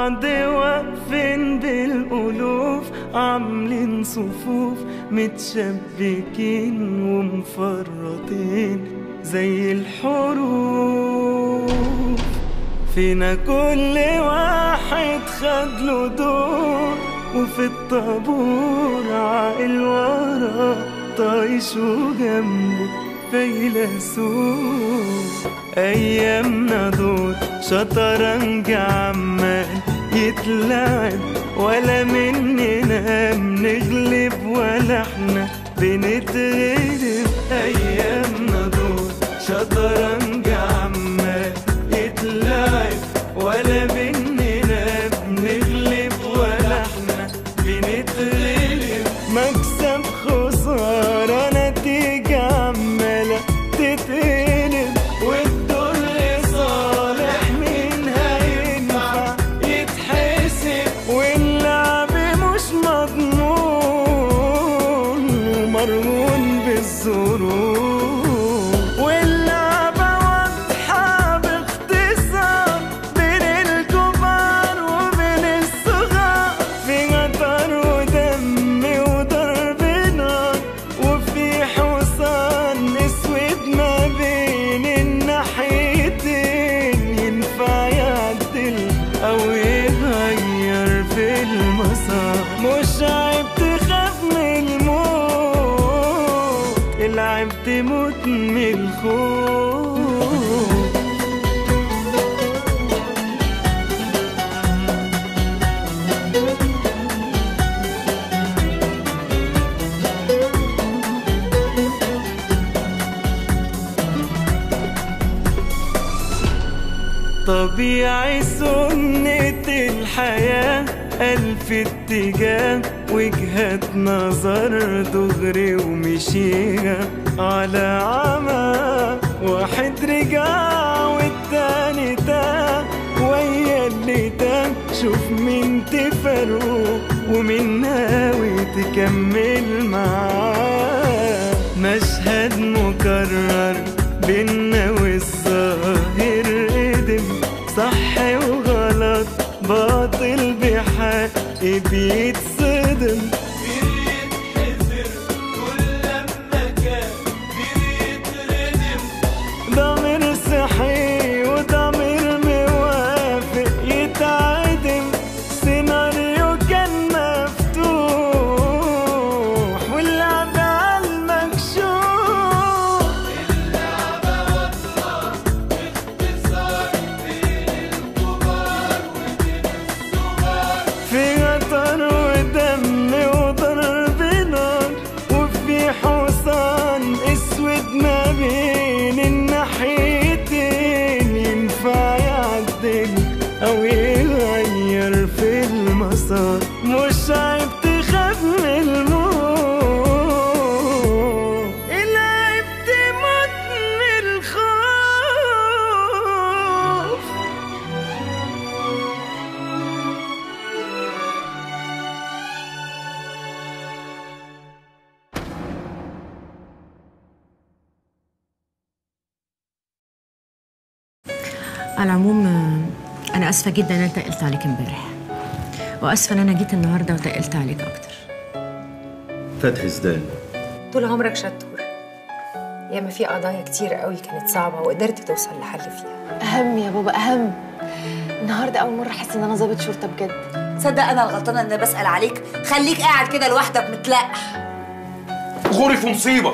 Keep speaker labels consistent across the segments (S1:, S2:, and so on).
S1: بعض واقفين بالألوف عاملين صفوف متشبكين ومفرطين زي الحروف فينا كل واحد خد له دور وفي الطابور عاقل ورا طايش وجنبه فيلسوف ايامنا دول شطرنج عمال يتلعب ولا مننا بنغلب ولا احنا بنتغلب ايامنا دول شطرنج عمال يتلعب ولا مننا بنغلب ولا احنا بنتغلب مكسب خسارة نتيجة عمالة تتقلب والدور لصالح مين هينفع يتحسب واللعب مش مضمون ومرهون بالظروف واللعبة واضحة باختصار بين الكبار وبين الصغار في غدر ودم وضرب نار وفي حصان اسود ما بين الناحيتين ينفع يعدل او يغير في المسار مش عيب تخاف من الموت العيب تموت من الخوف طبيعي سنة الحياة ألف اتجاه وجهة نظر دغري ومشيها على عمى واحد رجع والتاني تاه ويا اللي تاه شوف مين تفرقه ومين ناوي تكمل معاه مشهد مكرر بينا والظاهر قدم صح وغلط باطل بحق بيتصدم ضمير صحي وضمير موافق يتعدم سيناريو كان مفتوح واللعبة على المكشوف في غطر ودم وضرب نار وفي حصان اسود ما بين الناحيتين ينفع يعدل او يغير في المسار مش عيب تخاف من الموت العيب تموت من الخوف
S2: على العموم آه، انا اسفه جدا ان انا تقلت عليك امبارح واسفه ان انا جيت النهارده وتقلت عليك اكتر
S3: فتحي زدان
S4: طول عمرك شطور ياما في قضايا كتير قوي كانت صعبة وقدرت توصل لحل فيها
S5: أهم يا بابا أهم النهاردة أول مرة أحس إن أنا ضابط شرطة بجد
S6: تصدق انا الغلطانه ان انا بسال عليك خليك قاعد كده لوحدك متلقح
S7: غوري في مصيبه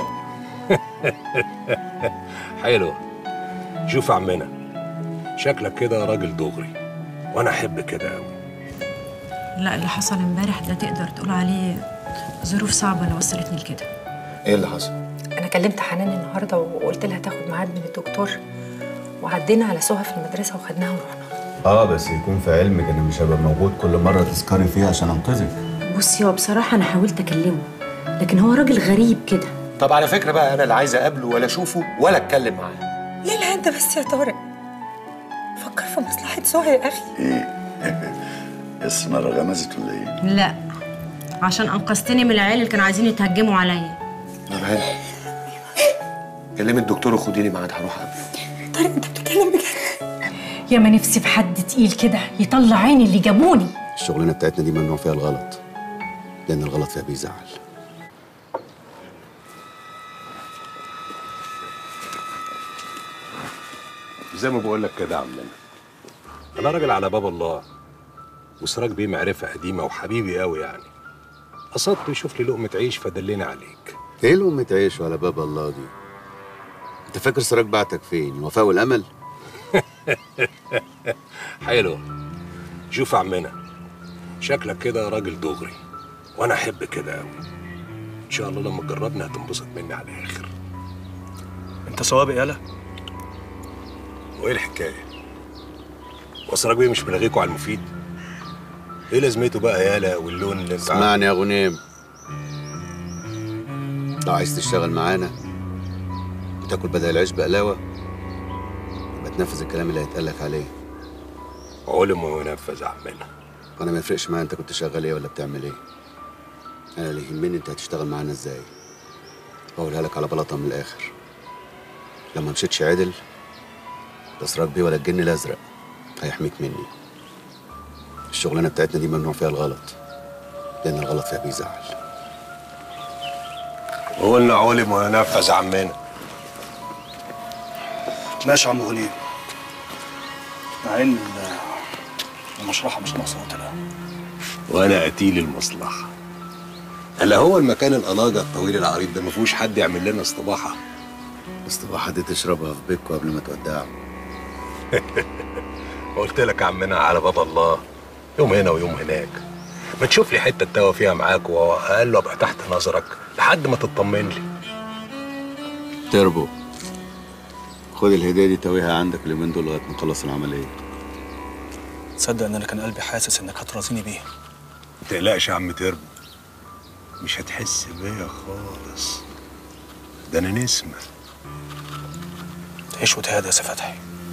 S8: حلو شوف يا عمنا شكلك كده راجل دغري وانا احب كده قوي
S2: لا اللي حصل امبارح ده تقدر تقول عليه ظروف صعبه اللي وصلتني لكده
S3: ايه اللي حصل؟
S4: أنا كلمت حنان النهاردة وقلت لها تاخد ميعاد من الدكتور وعدينا على سهى في المدرسة وخدناها ورحنا
S3: اه بس يكون في علمك انا مش هبقى موجود كل مره تسكري فيها عشان انقذك
S2: بصي هو بصراحه انا حاولت اكلمه لكن هو راجل غريب كده
S7: طب على فكره بقى انا لا عايز اقابله ولا اشوفه ولا اتكلم معاه
S4: ليه لا أنت بس يا طارق فكر في مصلحة سهى يا أخي
S9: السنارة غمزت ولا ايه؟
S2: لا عشان انقذتني من العيال اللي كانوا عايزين يتهجموا عليا
S7: نورهان كلمي الدكتور وخديني معاه هروح قبله
S4: طارق أنت بتتكلم بجد
S9: يا ما نفسي في حد تقيل كده يطلع عيني اللي جابوني
S3: الشغلانه بتاعتنا دي ممنوع فيها الغلط لان الغلط فيها بيزعل
S8: زي ما بقول لك كده يا عمنا انا راجل على باب الله وسراج بيه معرفه قديمه وحبيبي قوي يعني قصدت يشوف لي لقمه عيش فدلني عليك
S3: ايه لقمة عيش ولا باب الله دي انت فاكر سراج بعتك فين الوفاء والامل
S8: حلو شوف يا عمنا شكلك كده راجل دغري وانا احب كده قوي ان شاء الله لما تجربني هتنبسط مني على الاخر
S10: انت سوابق يالا
S8: وايه الحكايه وسراج بيه مش ملغيكوا على المفيد ايه لازمته بقى يالا واللون اللي انت
S3: اسمعني يا غنيم لو عايز تشتغل معانا وتاكل بدل العيش بقلاوه يبقى تنفذ الكلام اللي هيتقال لك عليه
S8: علم وينفذ يا عمنا
S3: وانا ما يفرقش معايا انت كنت شغال ايه ولا بتعمل ايه انا اللي يهمني انت هتشتغل معانا ازاي بقولها لك على بلاطه من الاخر لما مشيتش عدل لا سراج بيه ولا الجن الازرق هيحميك مني الشغلانه بتاعتنا دي ممنوع فيها الغلط لان الغلط فيها بيزعل
S8: قلنا علم وينفذ يا عمنا
S10: ماشي يا عم غنيم مع ان ال- المشرحه مش ناقصه قتله
S8: وانا قتيل المصلحه هلا هو المكان الاناجه الطويل العريض ده ما فيهوش حد يعمل لنا استباحه
S3: استباحة دي تشربها في بيتكم قبل ما تودعوا
S8: قلت لك يا عمنا على باب الله يوم هنا ويوم هناك ما تشوف لي حته توا فيها معاك واقل له ابقى تحت نظرك لحد ما تطمن لي
S3: تربو خد الهدية دي تويها عندك اليومين دول لغاية ما نخلص العملية
S10: تصدق ان انا كان قلبي حاسس انك هترازيني بيه
S8: ما تقلقش يا عم تربو مش هتحس بيا خالص ده انا نسمة
S10: تعيش وتهدى يا سي فتحي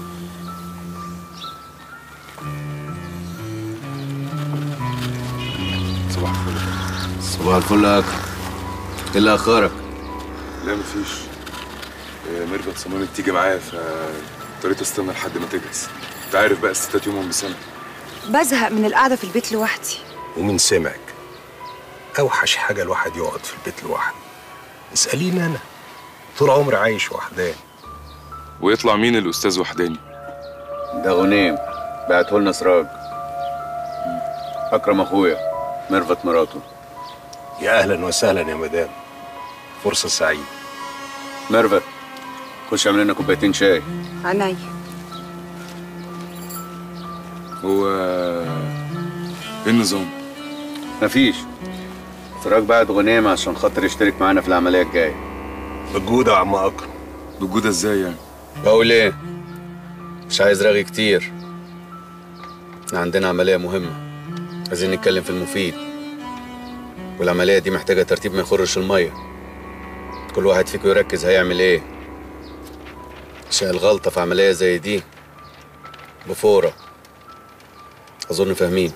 S3: صباح الفل صباح الفل يا أكرم إيه اللي أخرك؟
S11: لا مفيش آه، ميرفت صممت تيجي معايا فاضطريت استنى لحد ما تجهز انت عارف بقى الستات يومهم بسنة
S12: بزهق من القعدة في البيت لوحدي
S8: ومن سمعك اوحش حاجه الواحد يقعد في البيت لوحده اساليني انا طول عمري عايش وحداني
S11: ويطلع مين الاستاذ وحداني
S3: ده غنيم بعته لنا سراج أكرم أخويا ميرفت مراته
S8: يا اهلا وسهلا يا مدام فرصه سعيده
S3: ميرفت خش اعمل لنا كوبايتين شاي
S12: عينيا
S11: هو ايه النظام؟
S3: مفيش سراج بعت غنيم عشان خاطر يشترك معانا في العملية الجاية
S8: بالجودة يا عم أكرم
S11: بالجودة ازاي يعني؟
S3: بقول ايه؟ مش عايز رغي كتير احنا عندنا عملية مهمة عايزين نتكلم في المفيد والعملية دي محتاجة ترتيب ما يخرش المية كل واحد فيكم يركز هيعمل ايه عشان الغلطة في عملية زي دي بفورة أظن فاهمين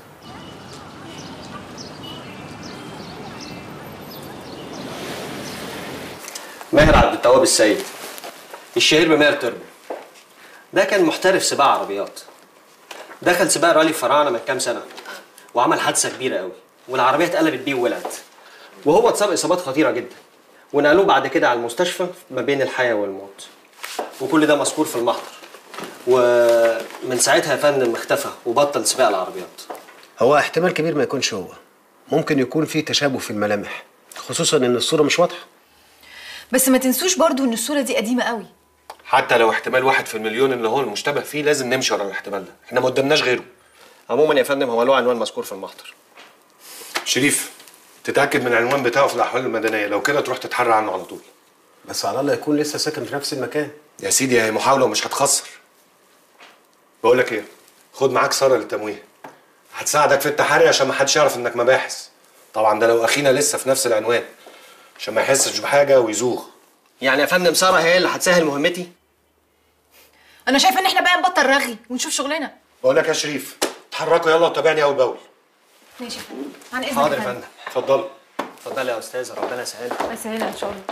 S13: ماهر عبد التواب السيد الشهير بماهر تربو ده كان محترف سباق عربيات دخل سباق رالي الفراعنه من كام سنه وعمل حادثه كبيره قوي والعربيه اتقلبت بيه وولعت وهو اتصاب اصابات خطيره جدا ونقلوه بعد كده على المستشفى ما بين الحياه والموت وكل ده مذكور في المحضر ومن ساعتها يا فندم اختفى وبطل سباق العربيات
S14: هو احتمال كبير ما يكونش هو ممكن يكون في تشابه في الملامح خصوصا ان الصوره مش واضحه
S5: بس ما تنسوش برضو ان الصوره دي قديمه قوي
S7: حتى لو احتمال واحد في المليون اللي هو المشتبه فيه لازم نمشي ورا الاحتمال ده احنا ما قدامناش غيره
S13: عموما يا فندم هو له عنوان مذكور في المحضر
S7: شريف تتاكد من العنوان بتاعه في الاحوال المدنيه لو كده تروح تتحرى عنه على طول
S14: بس على الله يكون لسه ساكن في نفس المكان
S7: يا سيدي هي محاوله ومش هتخسر بقول لك ايه خد معاك ساره للتمويه هتساعدك في التحري عشان ما حدش يعرف انك مباحث طبعا ده لو اخينا لسه في نفس العنوان عشان ما يحسش بحاجه ويزوغ
S13: يعني يا فندم ساره هي اللي هتسهل مهمتي
S5: انا شايفه ان احنا بقى نبطل رغي ونشوف شغلنا
S7: بقول لك يا شريف اتحركوا يلا وتابعني اول باول
S5: ماشي يا فندم عن اذنك
S13: حاضر يا فندم
S7: اتفضلوا
S13: اتفضلي يا استاذه ربنا يسهلك
S5: يسهلها ان شاء الله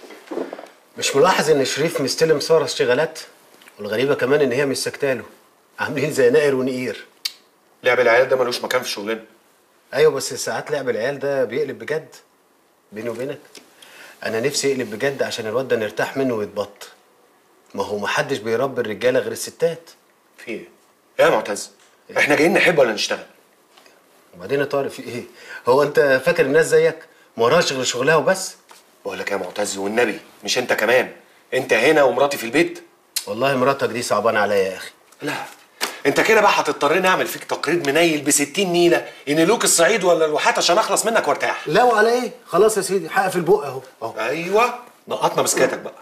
S14: مش ملاحظ ان شريف مستلم ساره اشتغالات والغريبه كمان ان هي مش ساكتاله عاملين زي نائر ونقير
S7: لعب العيال ده ملوش مكان في شغلنا
S14: ايوه بس ساعات لعب العيال ده بيقلب بجد بيني وبينك انا نفسي يقلب بجد عشان الواد ده نرتاح منه ويتبط ما هو محدش بيربي الرجاله غير الستات
S7: في ايه يا معتز احنا جايين نحب ولا نشتغل
S14: وبعدين يا طارق في ايه هو انت فاكر الناس زيك ما وراهاش غير شغلها وبس
S7: بقول لك يا معتز والنبي مش انت كمان انت هنا ومراتي في البيت
S14: والله مراتك دي صعبانه عليا يا اخي
S7: لا انت كده بقى هتضطر نعمل فيك تقرير منيل ب 60 نيله ينيلوك الصعيد ولا الواحات عشان اخلص منك وارتاح
S14: لا وعلى ايه خلاص يا سيدي هقفل البق اهو اهو
S7: ايوه نقطنا بسكاتك بقى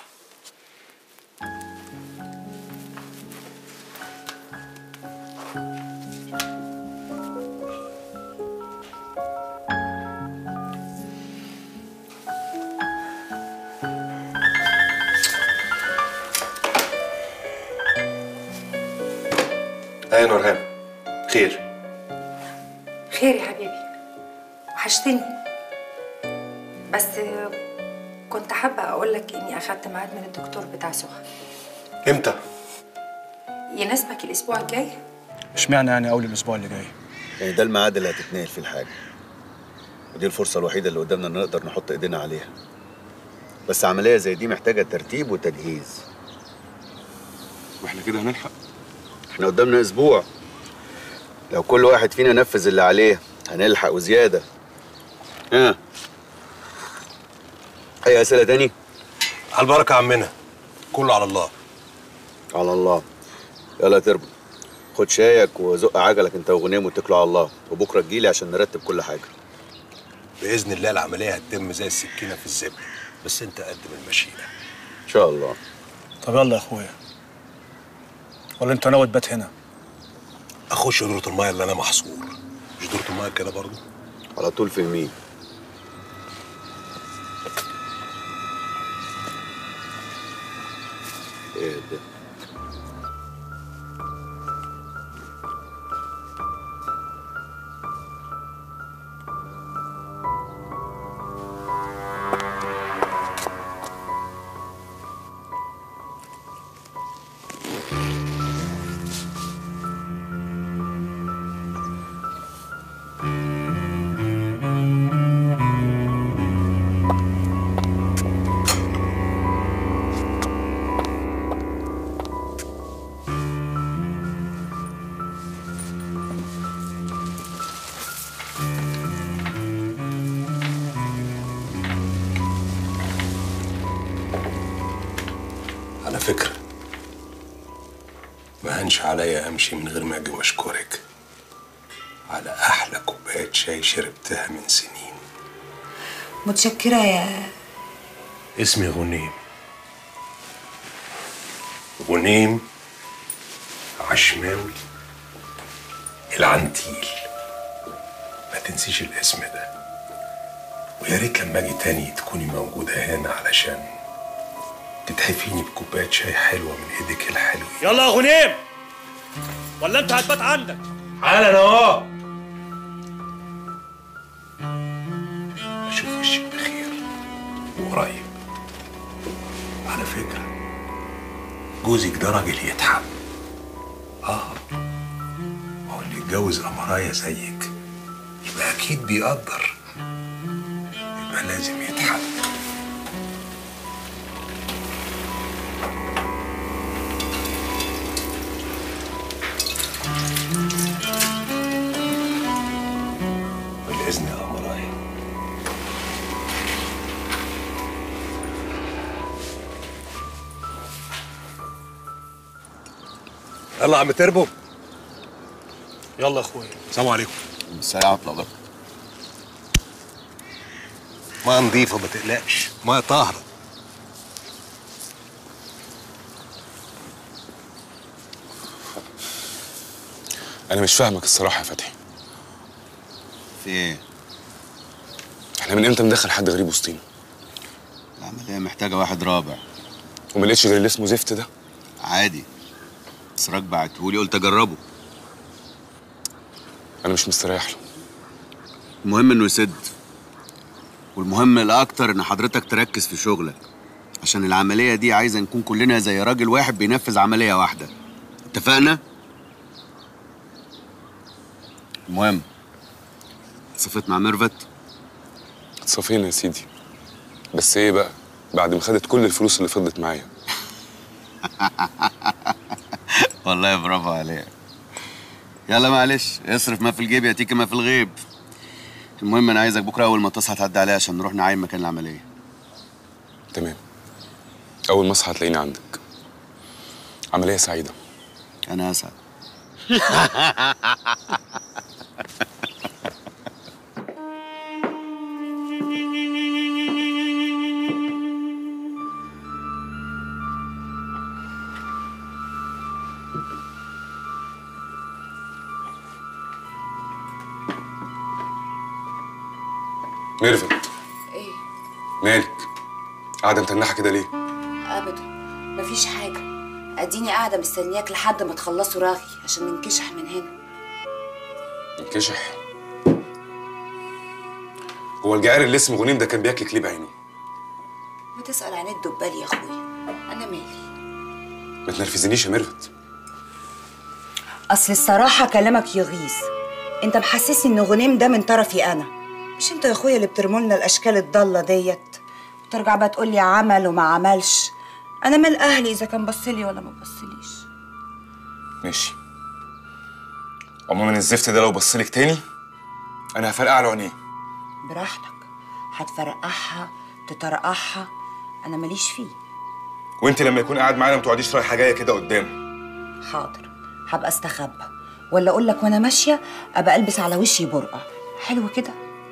S7: ايه نورهان خير
S4: خير يا حبيبي وحشتني بس كنت حابة أقول لك إني أخدت ميعاد من الدكتور بتاع سهى
S7: امتى
S4: يناسبك الأسبوع الجاي؟
S10: اشمعنى يعني اول الاسبوع اللي جاي
S3: يعني ده الميعاد اللي هتتنقل فيه الحاجة ودي الفرصة الوحيدة اللي قدامنا إن نقدر نحط إيدينا عليها بس عملية زي دي محتاجة ترتيب وتجهيز
S11: واحنا كده هنلحق
S3: احنا قدامنا أسبوع لو كل واحد فينا نفذ اللي عليه هنلحق وزيادة ها أي أسئلة تاني؟
S8: على البركه عمنا كله على الله
S3: على الله يلا يا تربو خد شايك وزق عجلك انت وغنيم واتكلوا على الله وبكره تجيلي عشان نرتب كل حاجه
S8: باذن الله العمليه هتتم زي السكينه في الزبده بس انت قد من المشيئه
S3: ان شاء الله
S10: طب يلا يا اخويا ولا انت ناوي تبات هنا
S8: اخش دورة المايه اللي انا محصور مش دورة المايه كده برضه
S3: على طول في الميل ايه ده
S8: على فكره ما هنش عليا امشي من غير ما اجي واشكرك على احلى كوبايه شاي شربتها من سنين
S6: متشكرة يا
S8: اسمي غنيم غنيم عشماوي العنتيل ما تنسيش الاسم ده ويا ريت لما اجي تاني تكوني موجودة هنا علشان تتحفيني بكوباية شاي حلوة من ايدك الحلوة
S10: يلا يا غنيم ولا انت هتبات عندك
S8: حالا اهو اشوف وشك بخير وقريب على فكرة جوزك ده راجل يتحب اه هو اللي يتجوز أمرايا زيك يبقى أكيد بيقدر يبقى لازم يتحب بالإذن يا أمرايا يلا يا عم تربو
S10: يلا يا اخويا
S8: السلام عليكم
S3: السلام ورحمه الله
S8: ميه نظيفة ما تقلقش ميه طاهرة
S11: انا مش فاهمك الصراحه يا فتحي
S3: في ايه؟
S11: احنا من امتى ندخل حد غريب وسطينا
S3: العمليه محتاجه واحد رابع
S11: وما لقيتش غير اللي اسمه زفت ده
S3: عادي سراج بعتهولي قلت اجربه
S11: انا مش مستريح له
S3: المهم انه يسد والمهم الاكتر ان حضرتك تركز في شغلك عشان العمليه دي عايزه نكون كلنا زي راجل واحد بينفذ عمليه واحده اتفقنا المهم صفت مع ميرفت
S11: اتصافينا يا سيدي بس ايه بقى بعد ما خدت كل الفلوس اللي فضلت معايا
S3: والله برافو عليك يلا معلش اصرف ما في الجيب ياتيك ما في الغيب المهم انا عايزك بكره اول ما تصحى تعدي عليا عشان نروح نعاين مكان العمليه
S11: تمام اول ما اصحى هتلاقيني عندك عمليه سعيده
S3: انا اسعد
S11: ميرفت
S6: ايه
S11: مالك قاعده متنحه كده ليه
S6: ابدا مفيش حاجه اديني قاعده مستنياك لحد ما تخلصوا راغي عشان ننكشح من هنا
S11: انكشح هو الجعير اللي اسمه غنيم ده كان بياكلك ليه بعينه
S6: ما تسال عن الدبال يا اخويا انا مالي
S11: ما تنرفزنيش يا ميرفت
S6: اصل الصراحه كلامك يغيظ انت محسسني ان غنيم ده من طرفي انا مش انت يا اخويا اللي بترمولنا الاشكال الضاله ديت وترجع بقى تقول لي عمل وما عملش انا مال اهلي اذا كان بصلي ولا ما بصليش
S11: ماشي عموما الزفت ده لو بصلك تاني انا هفرقع له عينيه
S6: براحتك هتفرقعها تطرقعها انا ماليش فيه
S11: وانت لما يكون قاعد معانا ما تقعديش رايحه جايه كده قدام
S6: حاضر هبقى استخبى ولا اقول لك وانا ماشيه ابقى البس على وشي برقع حلو كده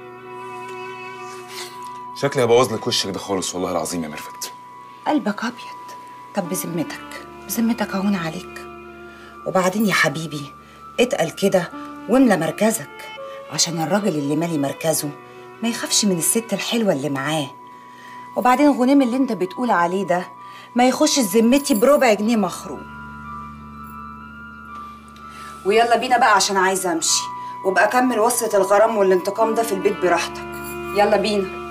S11: شكلي هبوظ لك وشك ده خالص والله العظيم يا ميرفت
S6: قلبك ابيض طب بذمتك بذمتك اهون عليك وبعدين يا حبيبي اتقل كده واملى مركزك عشان الراجل اللي مالي مركزه ما يخافش من الست الحلوه اللي معاه وبعدين غنيم اللي انت بتقول عليه ده ما يخش ذمتي بربع جنيه مخروم ويلا بينا بقى عشان عايزه امشي وابقى اكمل وصلة الغرام والانتقام ده في البيت براحتك يلا بينا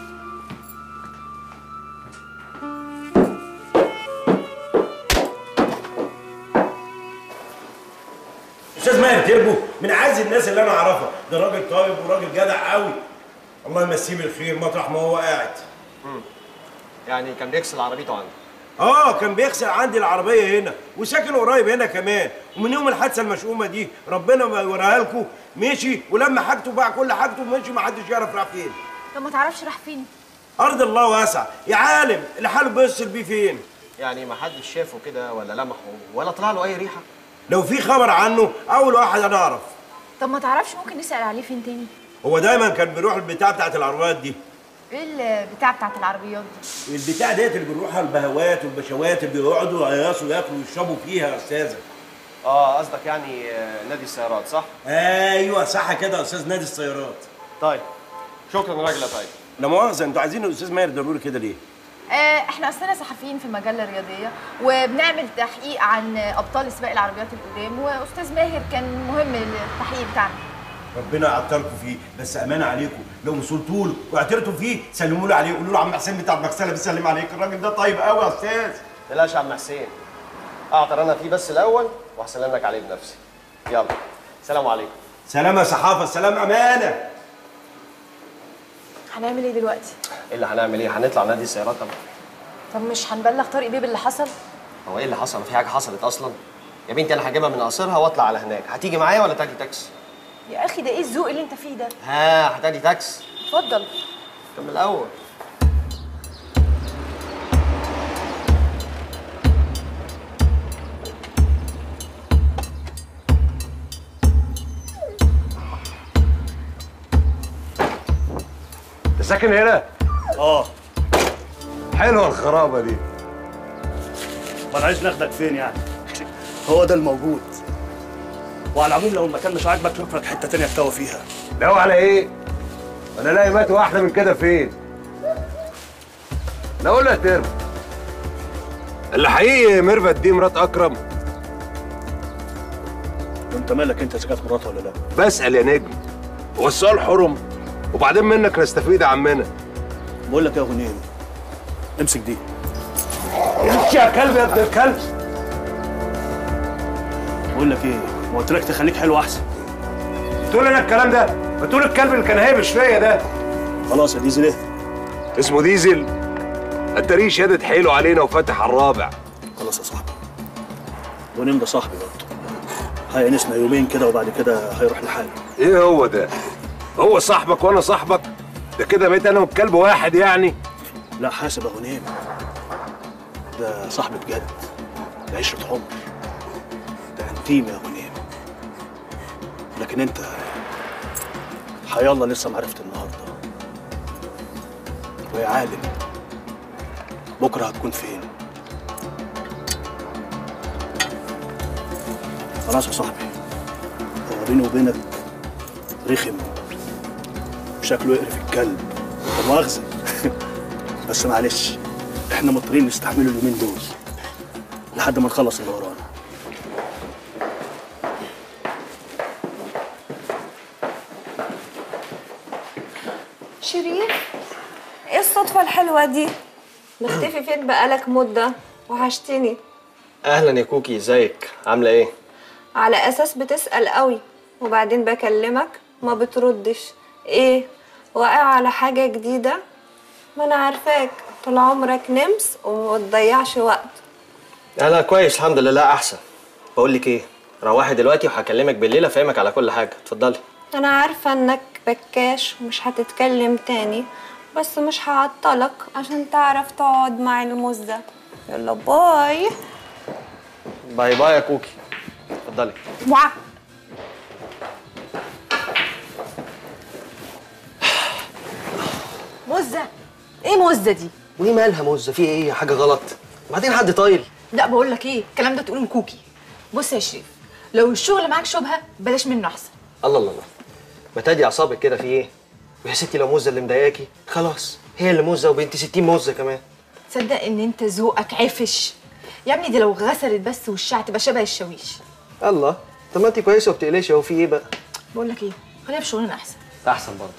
S15: استاذ ماهر تربو من اعز الناس اللي انا اعرفها ده راجل طيب وراجل جدع قوي الله يمسيه بالخير مطرح ما هو قاعد
S13: يعني كان بيغسل عربيته عندي
S15: اه كان بيغسل عندي العربيه هنا وساكن قريب هنا كمان ومن يوم الحادثه المشؤومه دي ربنا ما يوريها لكم مشي ولما حاجته باع كل حاجته ومشي ما حدش يعرف راح فين
S5: طب ما تعرفش راح فين
S15: ارض الله واسعه يا عالم اللي حاله بيصل بيه فين
S13: يعني ما حدش شافه كده ولا لمحه ولا طلع له اي ريحه
S15: لو في خبر عنه اول واحد انا اعرف
S5: طب ما تعرفش ممكن نسأل عليه فين تاني
S15: هو دايما كان بيروح البتاع بتاعت العربيات دي
S5: ايه البتاع بتاعت العربيات دي
S15: البتاع ديت اللي بنروحها البهوات والبشوات اللي بيقعدوا يقيصوا ياكلوا ويشربوا فيها يا استاذه
S13: اه قصدك يعني آه، نادي السيارات صح
S15: ايوه صح كده يا استاذ نادي السيارات
S13: طيب شكرا راجل يا طيب
S15: لا مؤاخذه انتوا عايزين الاستاذ ماهر ضروري كده ليه؟
S5: آه احنا اصلنا صحفيين في المجله الرياضيه وبنعمل تحقيق عن ابطال سباق العربيات القدام واستاذ ماهر كان مهم للتحقيق بتاعنا
S15: ربنا يعطلكم فيه بس امانه عليكم لو وصلتوا له واعترتوا فيه سلموا له عليه قولوا له عم حسين بتاع المغسله بيسلم عليك الراجل ده طيب قوي يا استاذ
S13: تلاش يا عم حسين اعطر انا فيه بس الاول وهسلم لك عليه بنفسي يلا سلام عليكم
S15: سلام يا صحافه سلام امانه
S5: هنعمل ايه دلوقتي
S13: ايه اللي هنعمل ايه هنطلع نادي السيارات طبعا
S5: طب مش هنبلغ طارق بيه باللي حصل
S13: هو ايه اللي حصل في حاجه حصلت اصلا يا بنتي انا هجيبها من قصرها واطلع على هناك هتيجي معايا ولا تاخدي تاكسي
S5: يا اخي ده ايه الذوق اللي انت فيه ده
S13: ها هتاخدي تاكسي
S5: اتفضل
S13: طب من الاول
S7: انت ساكن هنا؟
S10: اه
S7: حلوه الخرابه دي
S10: ما انا عايز ناخدك فين يعني هو ده الموجود وعلى العموم لو المكان مش عاجبك شوف لك حته تانيه تتوه فيها
S7: لو على ايه؟ انا الاقي مات واحده من كده فين؟ لا قول يا ترم
S8: اللي حقيقي ميرفت دي مرات اكرم
S10: وانت مالك انت اذا كانت مراته ولا لا
S8: بسال يا نجم هو السؤال حرم وبعدين منك نستفيد يا عمنا
S10: بقول لك يا غنيم امسك دي
S15: امشي يا كلب يا ابن الكلب
S10: بقول لك ايه ما قلت لك تخليك حلو احسن
S15: تقول انا الكلام ده ما تقول الكلب اللي كان هايبش فيا ده
S10: خلاص يا ديزل ايه
S8: اسمه ديزل التاريخ شادد حيله علينا وفتح على الرابع
S10: خلاص يا صاحبي ونيم ده صاحبي برضه هينسنا يومين كده وبعد كده هيروح لحاله
S8: ايه هو ده هو صاحبك وانا صاحبك ده كده بقيت انا والكلب واحد يعني
S10: لا حاسب يا غنيم ده صاحبي بجد ده عشرة عمر ده انتيم يا غنيم لكن انت حي الله لسه معرفت النهارده ويا عالم بكره هتكون فين خلاص يا صاحبي هو بيني وبينك رخم وشكله يقرف الكلب لا مؤاخذة بس معلش احنا مضطرين نستحمله اليومين دول لحد ما نخلص اللي ورانا
S16: شيرين ايه الصدفة الحلوة دي؟ مختفي فين بقالك مدة وحشتني
S13: اهلا يا كوكي ازيك عامله ايه
S16: على اساس بتسأل قوي وبعدين بكلمك ما بتردش ايه واقع على حاجة جديدة ما انا عارفاك طول عمرك نمس وما بتضيعش وقت
S13: لا لا كويس الحمد لله احسن بقول لك ايه روحي دلوقتي وهكلمك بالليل افهمك على كل حاجه اتفضلي
S16: انا عارفة انك بكاش ومش هتتكلم تاني بس مش هعطلك عشان تعرف تقعد مع المزة يلا باي
S13: باي باي يا كوكي اتفضلي
S16: موع
S5: مزه ايه مزه دي
S13: ودي مالها موزه في ايه حاجه غلط بعدين حد طايل
S5: لا بقول لك ايه الكلام ده تقوله لكوكي بص يا شريف لو الشغل معاك شبهه بلاش منه احسن
S13: الله الله الله ما تهدي اعصابك كده في ايه ويا ستي لو موزه اللي مضايقاكي خلاص هي اللي موزه وبنتي 60 موزه كمان
S5: تصدق ان انت ذوقك عفش يا ابني دي لو غسلت بس وشها تبقى شبه الشاويش
S13: الله طب ما انت كويسه وبتقلقش هو في ايه بقى
S5: بقول لك ايه خلينا في شغلنا احسن
S13: احسن برضه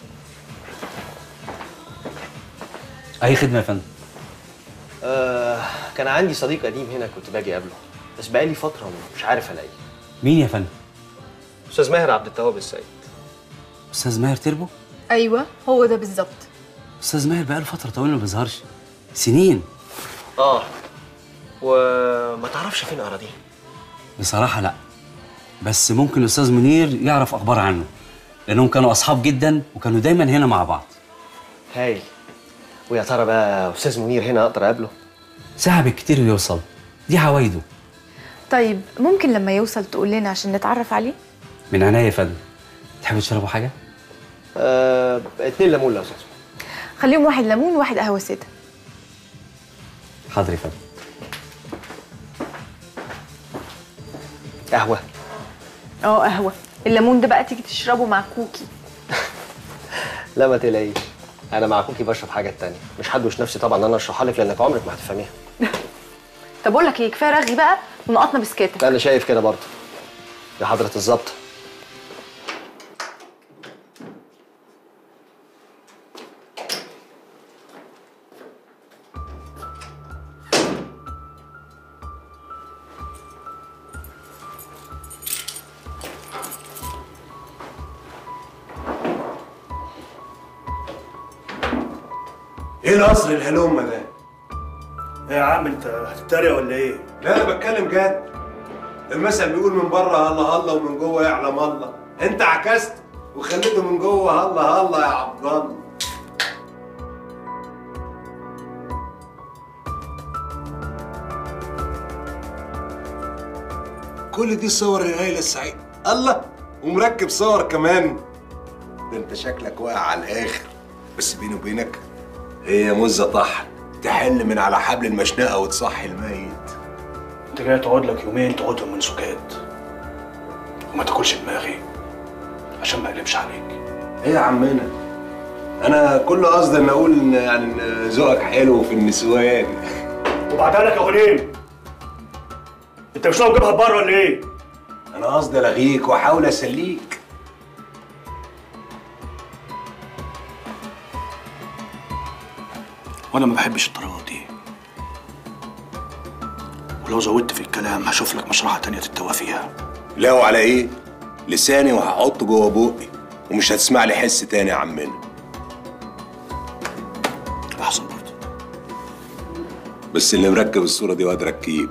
S17: اي خدمه يا فندم
S13: آه كان عندي صديق قديم هنا كنت باجي اقابله بس بقالي فتره مش عارف الاقيه
S17: مين يا فندم
S13: استاذ ماهر عبد التواب السيد
S17: استاذ ماهر تربو
S5: ايوه هو ده بالظبط
S17: استاذ ماهر بقاله فتره طويله ما بيظهرش سنين
S13: اه وما تعرفش فين اراضيه
S17: بصراحه لا بس ممكن الاستاذ منير يعرف اخبار عنه لانهم كانوا اصحاب جدا وكانوا دايما هنا مع بعض
S13: هايل ويا ترى بقى استاذ منير هنا اقدر اقابله
S17: ساعه بالكتير ويوصل دي عوايده
S5: طيب ممكن لما يوصل تقول لنا عشان نتعرف عليه
S17: من عناية يا فندم تحبوا تشربوا حاجه
S13: آه اتنين ليمون لو سمحت
S5: خليهم واحد ليمون وواحد قهوه ساده
S17: حاضر يا فندم
S13: قهوه
S5: اه قهوه الليمون ده بقى تيجي تشربه مع كوكي
S13: لا ما تقلقيش انا مع كوكي بشرب حاجه تانية مش هدوش نفسي طبعا ان انا اشرحها لك لانك عمرك ما هتفهميها
S5: طب اقول لك ايه كفايه رغي بقى ونقطنا بسكاتك
S13: انا شايف كده برضه يا حضره الظابط
S15: ايه القصر الهلومه ده؟ ايه يا عم انت هتتريق ولا ايه؟
S8: لا انا بتكلم جد المثل بيقول من بره هلا هلا ومن جوه يعلم الله انت عكست وخليته من جوه هلا هلا يا عبد الله كل دي صور العيله السعيد الله ومركب صور كمان ده انت شكلك واقع على الاخر بس بيني وبينك هي مزه طحن تحل من على حبل المشنقه وتصحي الميت
S10: انت جاي تقعد لك يومين تقعدهم من سكات وما تاكلش دماغي عشان ما اقلبش عليك
S8: ايه يا عمنا انا كل قصدي ان اقول ان يعني إن ذوقك حلو في النسوان
S10: وبعدها لك يا غنيم انت مش ناوي تجيبها بره ولا ايه؟
S8: انا قصدي الغيك واحاول اسليك
S10: وانا ما بحبش الطريقه دي ولو زودت في الكلام هشوف لك مشرحه تانية تتوه فيها
S8: لا وعلى ايه لساني وهحطه جوه بوقي ومش هتسمع لي حس تاني يا عمنا
S10: احسن برضه
S8: بس اللي مركب الصوره دي واد ركيب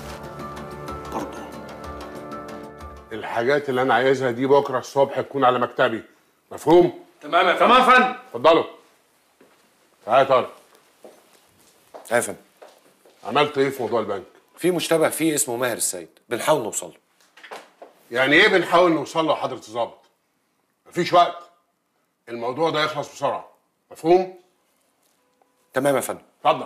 S18: الحاجات اللي انا عايزها دي بكره الصبح تكون على مكتبي مفهوم
S7: تمام يا
S18: تمام يا فندم اتفضلوا تعالى يا طارق
S7: يا فندم
S18: عملت ايه في موضوع البنك
S7: في مشتبه فيه اسمه ماهر السيد بنحاول نوصل له
S18: يعني ايه بنحاول نوصل له حضره الظابط مفيش وقت الموضوع ده يخلص بسرعه مفهوم
S7: تمام يا فندم
S18: اتفضل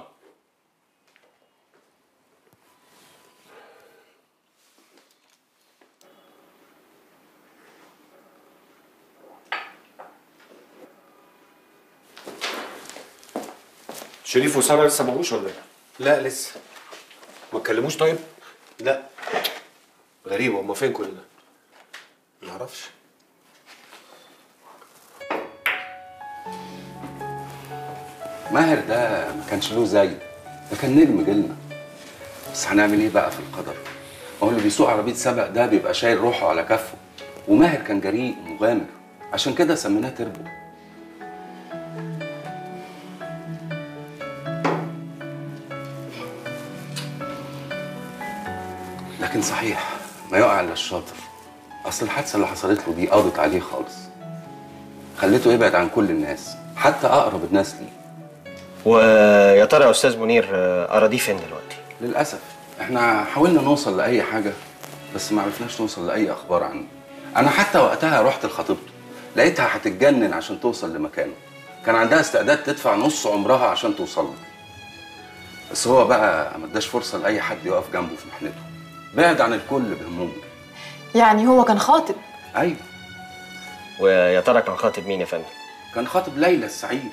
S7: شريف وساره لسه ما جوش ولا ايه؟
S14: لا لسه
S7: ما اتكلموش طيب؟
S14: لا غريب هما فين كل ده معرفش
S19: ماهر ده ما كانش له زي ده كان نجم جيلنا بس هنعمل ايه بقى في القدر هو اللي بيسوق عربيه سبق ده بيبقى شايل روحه على كفه وماهر كان جريء مغامر عشان كده سميناه تربو لكن صحيح ما يقع الا الشاطر اصل الحادثه اللي حصلت له دي قضت عليه خالص خليته يبعد عن كل الناس حتى اقرب الناس ليه
S13: ويا ترى يا استاذ منير آه، اراضيه فين دلوقتي
S19: للاسف احنا حاولنا نوصل لاي حاجه بس ما عرفناش نوصل لاي اخبار عنه انا حتى وقتها رحت لخطيبته لقيتها هتتجنن عشان توصل لمكانه كان عندها استعداد تدفع نص عمرها عشان توصل له بس هو بقى ما اداش فرصه لاي حد يقف جنبه في محنته بعد عن الكل بهمومه
S5: يعني هو كان خاطب
S19: ايوه
S13: ويا ترى كان خاطب مين يا فندم
S19: كان خاطب ليلى السعيد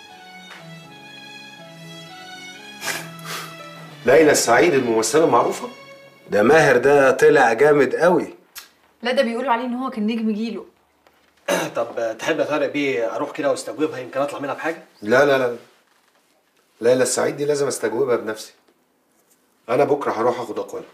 S14: ليلى السعيد الممثله المعروفه ده ماهر ده طلع جامد قوي
S5: لا ده بيقولوا عليه ان هو كان نجم جيله
S13: طب تحب يا طارق بيه اروح كده واستجوبها يمكن اطلع منها بحاجه
S14: لا لا لا ليلى السعيد دي لازم استجوبها بنفسي انا بكره هروح اخد اقوالها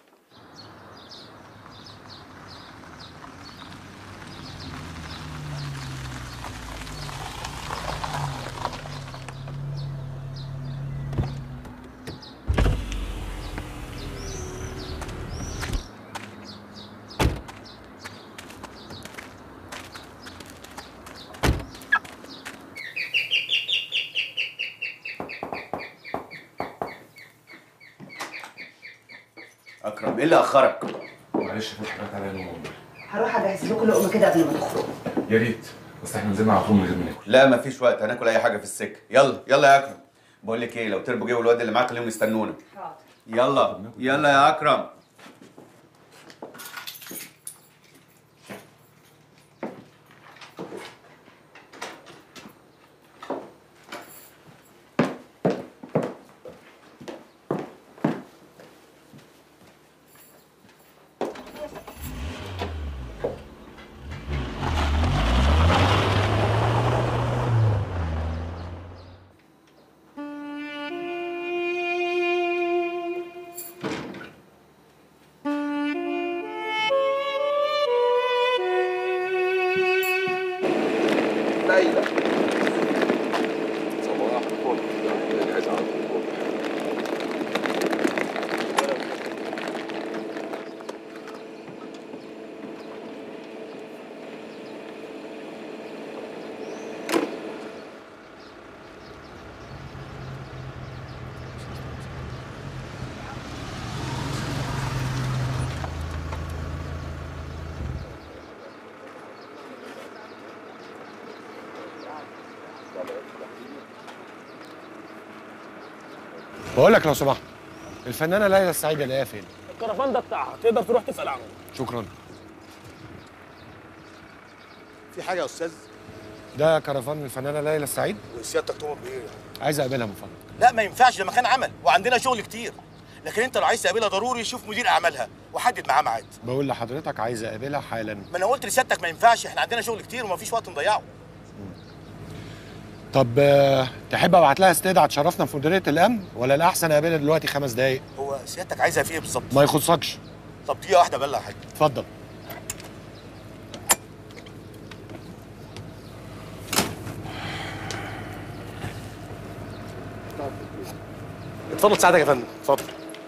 S3: اكرم ايه اللي اخرك؟
S11: معلش في حاجات عليا نوم
S6: هروح اجهز لكم لقمه كده قبل ما تخرجوا
S11: يا ريت بس احنا نزلنا على طول من غير ما ناكل
S3: لا مفيش وقت هناكل اي حاجه في السكه يلا يلا يا اكرم بقول لك ايه لو تربو جه والواد اللي معاك خليهم يستنونا يلا يلا يا اكرم
S11: ليلى صباح الفل جاهز على طول
S20: بقول لك لو سمحت الفنانه ليلى السعيد الاقيها فين؟
S10: الكرفان ده بتاعها تقدر تروح تسال عنه
S20: شكرا
S10: في حاجه يا استاذ
S20: ده كرفان الفنانه ليلى السعيد
S10: وسيادتك تؤمر بايه
S20: عايز اقابلها من فضلك
S10: لا ما ينفعش ده مكان عمل وعندنا شغل كتير لكن انت لو عايز تقابلها ضروري شوف مدير اعمالها وحدد معاه ميعاد
S20: بقول لحضرتك عايز اقابلها حالا
S10: ما انا قلت لسيادتك ما ينفعش احنا عندنا شغل كتير ومفيش وقت نضيعه
S20: طب آه، تحب ابعت لها استدعاء تشرفنا في مديريه الامن ولا الاحسن اقابلها دلوقتي خمس دقايق
S10: هو سيادتك عايزها في ايه بالظبط
S20: ما يخصكش
S10: طب دقيقه واحده بلغ حاجه
S20: اتفضل
S10: اتفضل ساعدك يا فندم اتفضل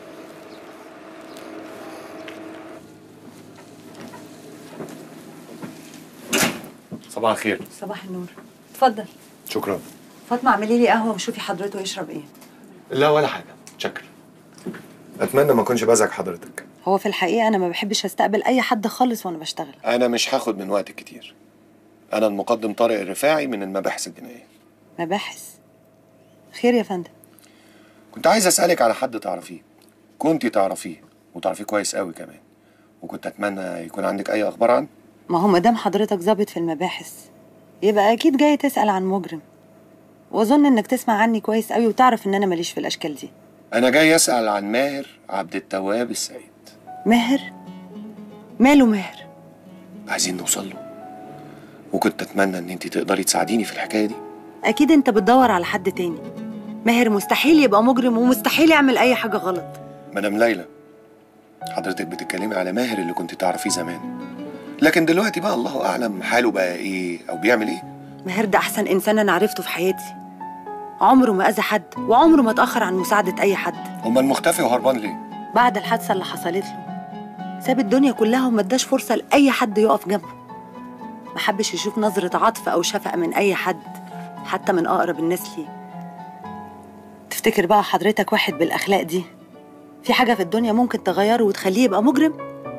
S7: صباح الخير
S12: صباح النور اتفضل
S7: شكرا
S12: فاطمه اعملي لي قهوه وشوفي حضرته يشرب ايه
S7: لا ولا حاجه شكرا اتمنى ما اكونش بزعج حضرتك
S12: هو في الحقيقه انا ما بحبش استقبل اي حد خالص وانا بشتغل
S7: انا مش هاخد من وقتك كتير انا المقدم طارق الرفاعي من المباحث الجنائيه
S12: مباحث خير يا فندم
S7: كنت عايز اسالك على حد تعرفيه كنتي تعرفيه وتعرفيه كويس قوي كمان وكنت اتمنى يكون عندك اي اخبار عنه
S12: ما هو مدام حضرتك ظابط في المباحث يبقى اكيد جاي تسال عن مجرم واظن انك تسمع عني كويس قوي وتعرف ان انا ماليش في الاشكال دي
S7: انا جاي اسال عن ماهر عبد التواب السيد
S12: ماهر ماله ماهر
S7: عايزين نوصل له وكنت اتمنى ان انت تقدري تساعديني في الحكايه دي
S12: اكيد انت بتدور على حد تاني ماهر مستحيل يبقى مجرم ومستحيل يعمل اي حاجه غلط
S7: مدام ليلى حضرتك بتتكلمي على ماهر اللي كنت تعرفيه زمان لكن دلوقتي بقى الله اعلم حاله بقى ايه او بيعمل ايه
S12: ماهر ده احسن انسان انا عرفته في حياتي عمره ما اذى حد وعمره ما اتاخر عن مساعده اي حد
S7: امال مختفي وهربان ليه
S12: بعد الحادثه اللي حصلت له ساب الدنيا كلها وما اداش فرصه لاي حد يقف جنبه ما حبش يشوف نظره عطف او شفقه من اي حد حتى من اقرب الناس ليه تفتكر بقى حضرتك واحد بالاخلاق دي في حاجه في الدنيا ممكن تغيره وتخليه يبقى مجرم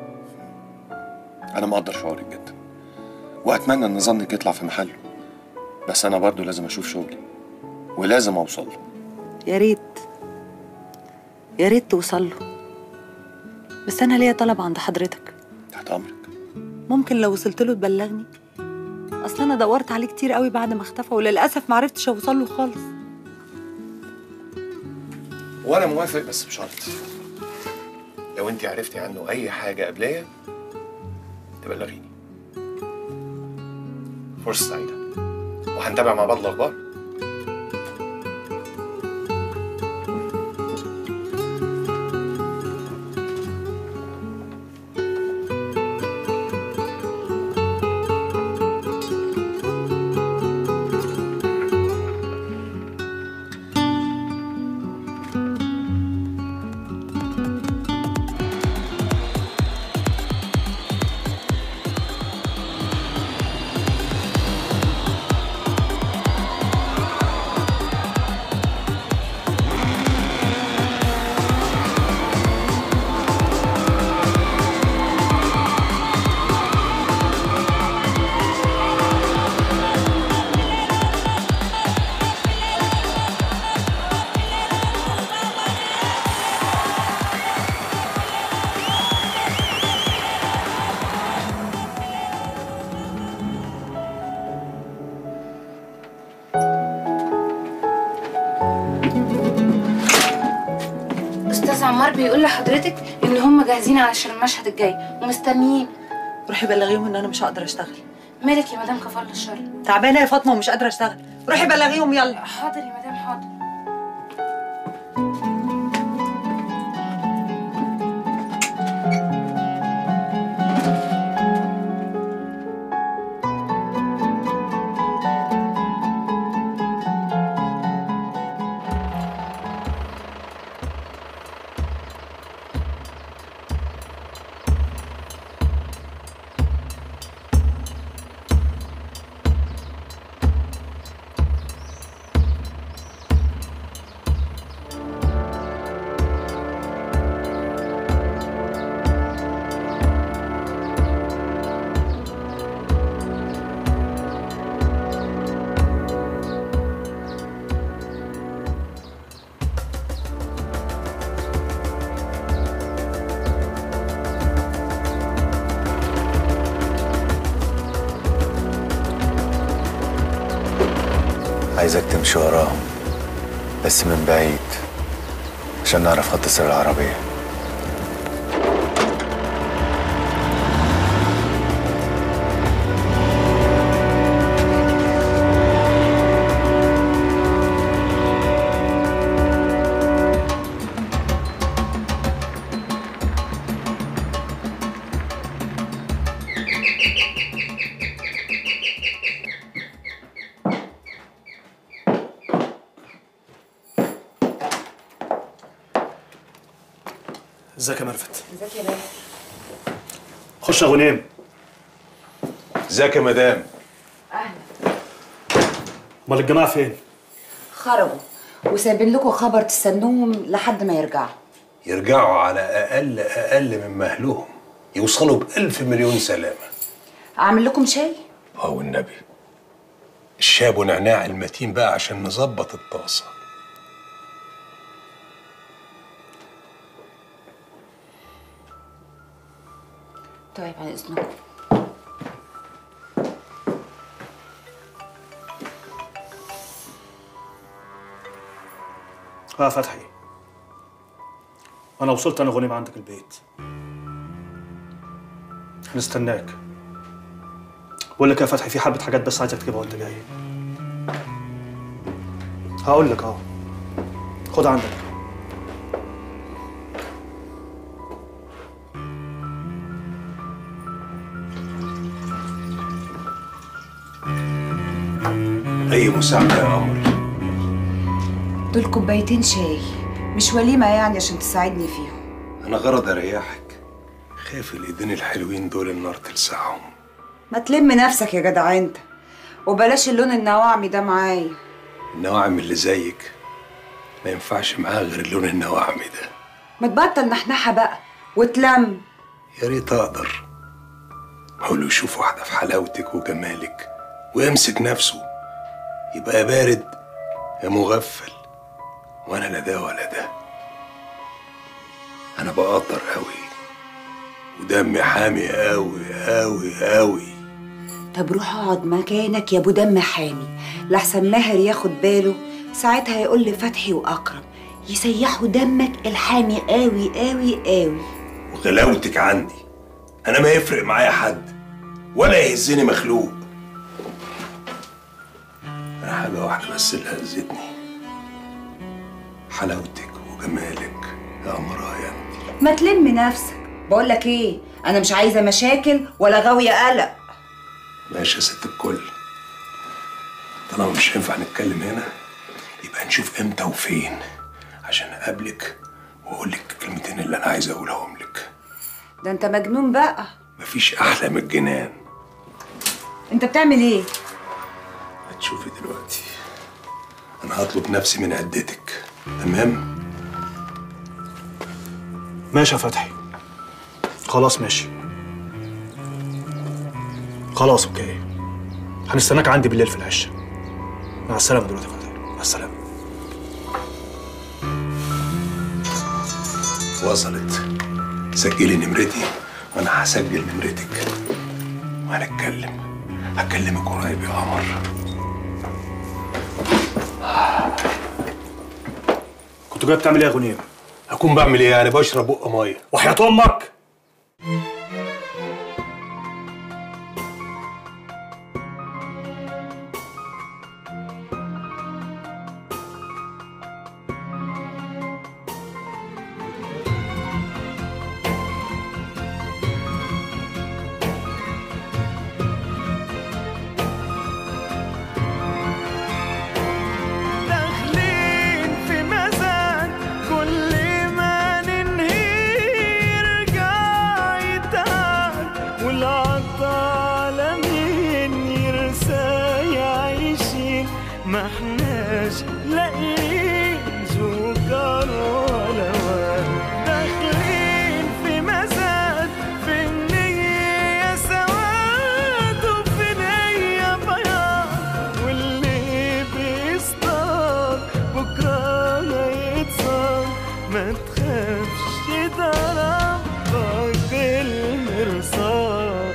S7: انا مقدر شعورك جدا واتمنى ان ظنك يطلع في محله بس انا برضو لازم اشوف شغلي ولازم اوصل له
S12: يا ريت يا ريت توصل له بس انا ليا طلب عند حضرتك
S7: تحت امرك
S12: ممكن لو وصلت له تبلغني اصل انا دورت عليه كتير قوي بعد ما اختفى وللاسف ما عرفتش اوصل له خالص
S7: وانا موافق بس بشرط لو انت عرفتي عنه اي حاجه قبليه تبلغيني فرصه سعيده وهنتابع مع بعض الاخبار
S21: استاذ عمار بيقول لحضرتك ان هم جاهزين علشان المشهد الجاي ومستنيين
S12: روحي بلغيهم ان انا مش هقدر اشتغل
S21: مالك يا مدام كفر الشر
S12: تعبانه يا فاطمه ومش قادره اشتغل روحي بلغيهم يلا
S21: حاضر يا مدام حاضر
S3: عايزك تمشي وراهم بس من بعيد عشان نعرف خط سير العربية
S10: ازيك يا ميرفت
S6: ازيك يا باشا
S10: خش يا غنيم
S8: ازيك يا مدام
S6: اهلا
S10: امال الجماعه فين
S6: خرجوا وسايبين لكم خبر تستنوهم لحد ما يرجعوا
S8: يرجعوا على اقل اقل من مهلهم يوصلوا بألف مليون سلامه
S6: اعمل لكم شاي
S8: اه والنبي الشاب ونعناع المتين بقى عشان نظبط الطاسه
S6: طيب على اذنكم
S10: اه يا فتحي انا وصلت انا غنيم عندك البيت هنستناك بقول لك يا فتحي في حبه حاجات بس عايزك تجيبها وانت جاي هقول لك اهو خد عندك
S8: اي مساعده يا قمر
S6: دول كوبايتين شاي مش وليمه يعني عشان تساعدني فيهم
S8: انا غرض اريحك خايف الايدين الحلوين دول النار تلسعهم
S6: ما تلم نفسك يا جدع انت وبلاش اللون النواعمي ده معايا
S8: النواعم اللي زيك ما ينفعش معاها غير اللون النواعمي ده
S6: ما تبطل نحنحه بقى وتلم
S8: يا ريت اقدر هو اللي يشوف واحده في حلاوتك وجمالك ويمسك نفسه يبقى يا بارد يا مغفل وانا لا ده ولا ده انا بقدر قوي ودمي حامي قوي قوي قوي
S6: طب روح اقعد مكانك يا ابو دم حامي لحسن ماهر ياخد باله ساعتها يقول لفتحي واكرم يسيحوا دمك الحامي قوي قوي قوي
S8: وغلاوتك عندي انا ما يفرق معايا حد ولا يهزني مخلوق انا حاجه واحده بس اللي هزتني حلاوتك وجمالك يا قمرايا
S6: ما تلم نفسك بقول لك ايه انا مش عايزه مشاكل ولا غاويه قلق
S8: ماشي يا ست الكل طالما مش هينفع نتكلم هنا يبقى نشوف امتى وفين عشان اقابلك واقول لك الكلمتين اللي انا عايز اقولهم لك
S6: ده انت مجنون بقى
S8: مفيش احلى من الجنان
S6: انت بتعمل ايه
S8: هتشوفي دلوقتي انا هطلب نفسي من عدتك تمام
S10: ماشي يا فتحي خلاص ماشي خلاص اوكي هنستناك عندي بالليل في العشاء مع السلامه دلوقتي يا فتحي مع السلامه
S8: وصلت سجلي نمرتي وانا هسجل نمرتك وهنتكلم هكلمك قريب يا قمر
S10: كنت جاي بتعمل ايه يا غنيم
S8: هكون بعمل ايه يعني بشرب بق ميه
S10: وحياة امك
S1: داخلين في مزاج كل ما ننهي يرجع يتعب والعطالة مين يرسى يعيشين ما احناش لاقيين سكر ولا ورد داخلين في مزاج في النية سواد وفي نية بياض واللي بيصطاد بكرة هيتصاب ما تخافش ده ربك المرصاد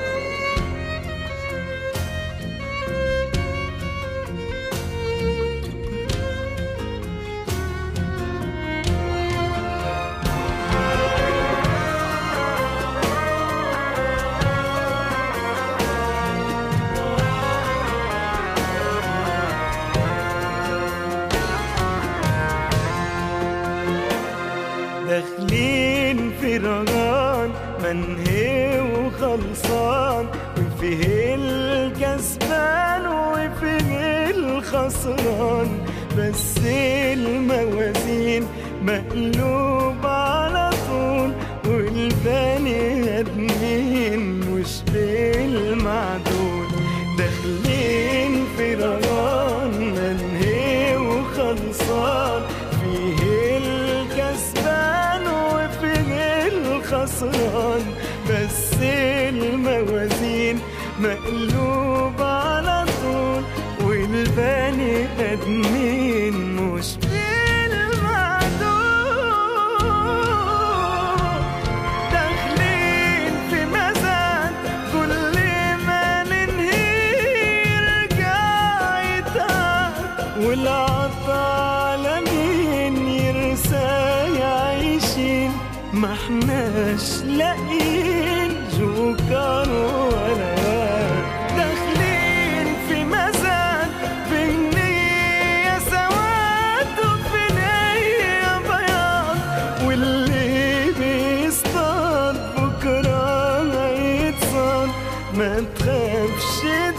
S1: داخلين في رمضان منهي وخلصان وفيه الكسبان وفيه الخسران بس الموازين مقلوب على طول احناش لاقيين جوكر ولا واد داخلين في مزاد في النية سواد وفي نية بياض واللي بيصطاد بكرة هيتصاد ما تخافش